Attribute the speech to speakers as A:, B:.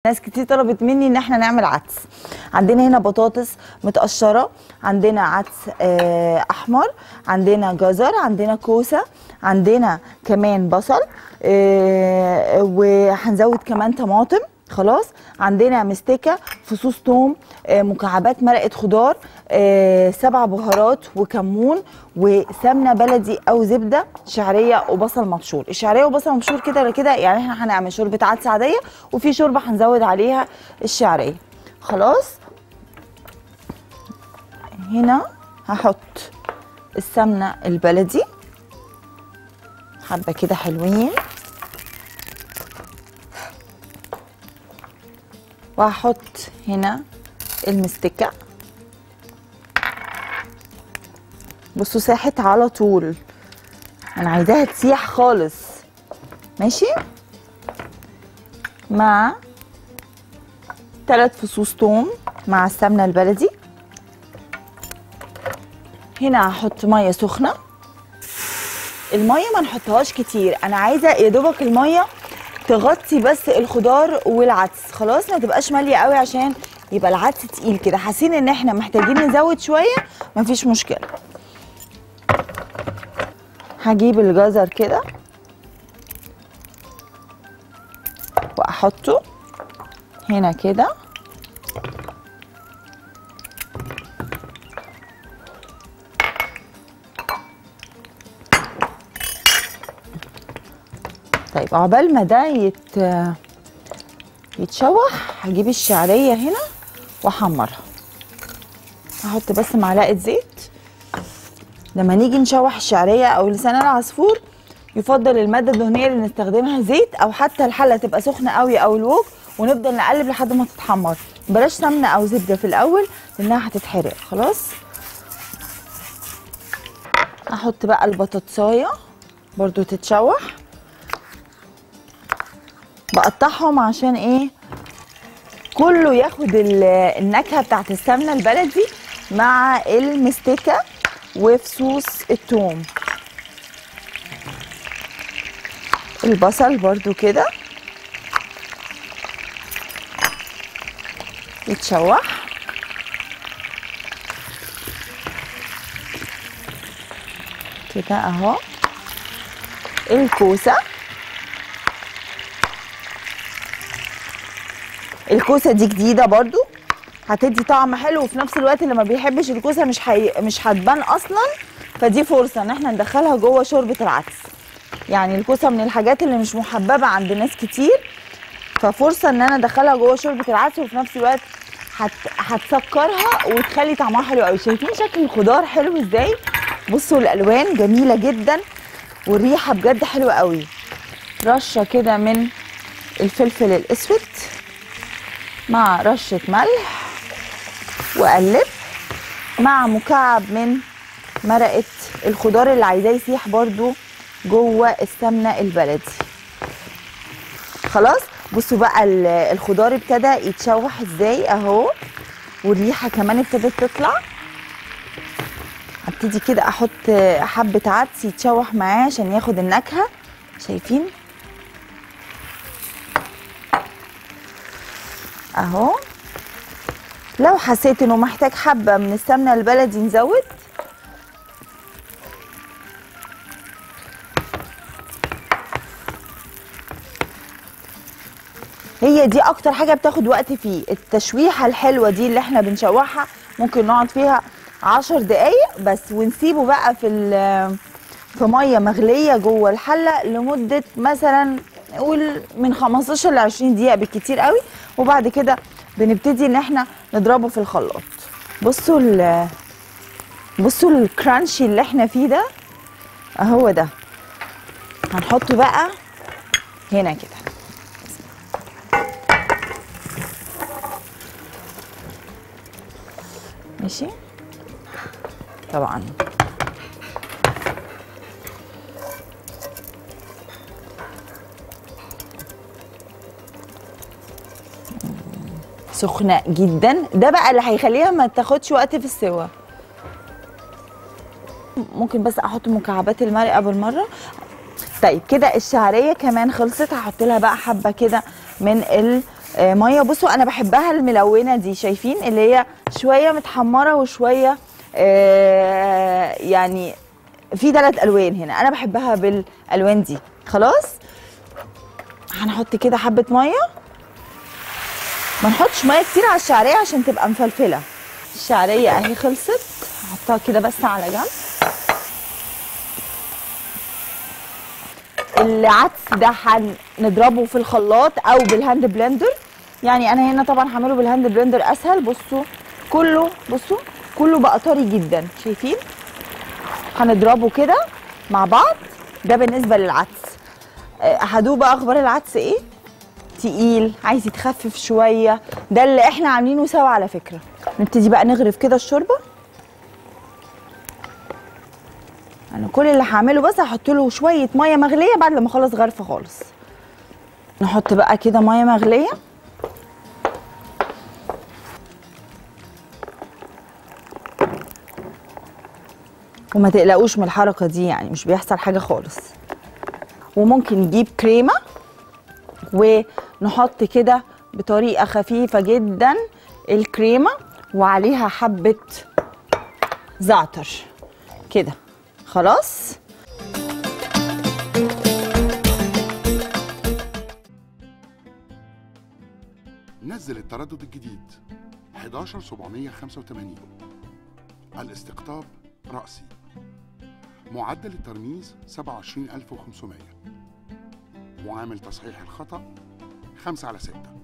A: ناس كتير طلبت مني ان احنا نعمل عدس عندنا هنا بطاطس متقشره عندنا عدس آه، احمر عندنا جزر عندنا كوسه عندنا كمان بصل آه، وهنزود كمان طماطم خلاص عندنا مستكه فصوص توم آه، مكعبات مرقه خضار آه، سبع بهارات وكمون وسمنه بلدي او زبده شعريه وبصل مبشور الشعريه وبصل مبشور كده ولا كده يعني احنا هنعمل شوربه عدس عاديه وفي شوربه هنزود عليها الشعريه خلاص هنا هحط السمنه البلدي حبه كده حلوين وهحط هنا المستكه بصوا ساحت على طول انا عايزاها تسيح خالص ماشي مع ثلاث فصوص توم مع السمنه البلدي هنا هحط ميه سخنه الميه ما نحطهاش كتير انا عايزه يا دوبك الميه تغطي بس الخضار والعدس خلاص ما تبقاش ماليه قوي عشان يبقى العدس تقيل كده حاسين ان احنا محتاجين نزود شويه مفيش مشكله هجيب الجزر كده واحطه هنا كده طيب عقبال ما ده يت يتشوح هجيب الشعريه هنا واحمرها هحط بس معلقه زيت لما نيجي نشوح الشعريه او لسان العصفور يفضل الماده الدهنيه اللي نستخدمها زيت او حتى الحله تبقى سخنه قوي او الوك ونفضل نقلب لحد ما تتحمر بلاش سمنه او زبده في الاول لانها هتتحرق خلاص احط بقى البطاطسايه برضو تتشوح بقطعهم عشان ايه كله ياخد ال- النكهه بتاعت السمنه البلدي مع المستكه وفصوص الثوم البصل برضو كده يتشوح كده اهو الكوسه الكوسه دي جديده برضو هتدي طعم حلو وفي نفس الوقت اللي ما بيحبش الكوسه مش حي... مش هتبان اصلا فدي فرصه ان احنا ندخلها جوه شوربه العدس يعني الكوسه من الحاجات اللي مش محببه عند ناس كتير ففرصه ان انا ادخلها جوه شوربه العدس وفي نفس الوقت هت... هتسكرها وتخلي طعمها حلو قوي شايفين شكل الخضار حلو ازاي بصوا الالوان جميله جدا والريحه بجد حلوه قوي رشه كده من الفلفل الاسود مع رشه ملح واقلب مع مكعب من مرقه الخضار اللي عايزاه يسيح برضو جوه السمنه البلدي خلاص بصوا بقى ال- الخضار ابتدى يتشوح ازاي اهو والريحه كمان ابتدت تطلع هبتدي كده احط حبه عدس يتشوح معاه عشان ياخد النكهه شايفين اهو لو حسيت انه محتاج حبه من السمنه البلدي نزود هي دي اكتر حاجه بتاخد وقت فيه التشويحه الحلوه دي اللي احنا بنشوحها ممكن نقعد فيها عشر دقايق بس ونسيبه بقى في ال- في ميه مغليه جوه الحله لمده مثلا نقول من 15 ل 20 دقيقه بالكتير قوي وبعد كده بنبتدي ان احنا نضربه في الخلاط بصوا ال بصوا الكرانشي اللي احنا فيه ده اهو ده هنحطه بقى هنا كده ماشي طبعا سخنة جدا ده بقى اللي هيخليها ما تاخدش وقت في السوا ممكن بس احط مكعبات المرقه بالمره طيب كده الشعريه كمان خلصت هحط لها بقى حبه كده من آه، ميه بصوا انا بحبها الملونه دي شايفين اللي هي شويه متحمره وشويه آه، يعني في ثلاث الوان هنا انا بحبها بالالوان دي خلاص هنحط كده حبه ميه ما نحطش ميه كتير على الشعريه عشان تبقى مفلفله الشعريه اهي خلصت هحطها كده بس على جنب العدس ده هنضربه في الخلاط او بالهاند بلندر يعني انا هنا طبعا هعمله بالهاند بلندر اسهل بصوا كله بصوا كله بقى طري جدا شايفين هنضربه كده مع بعض ده بالنسبه للعدس آه، هدوق بقى اخبار العدس ايه تقيل عايز يتخفف شويه ده اللي احنا عاملينه سوا على فكره نبتدي بقى نغرف كده الشوربه انا كل اللي هعمله بس هحط له شويه ميه مغليه بعد لما اخلص غرفه خالص نحط بقى كده ميه مغليه وما تقلقوش من الحركه دي يعني مش بيحصل حاجه خالص وممكن نجيب كريمه ونحط كده بطريقه خفيفه جدا الكريمه وعليها حبه زعتر كده خلاص
B: نزل التردد الجديد 11785 الاستقطاب رأسي معدل الترميز 27500 معامل تصحيح الخطأ 5 على 6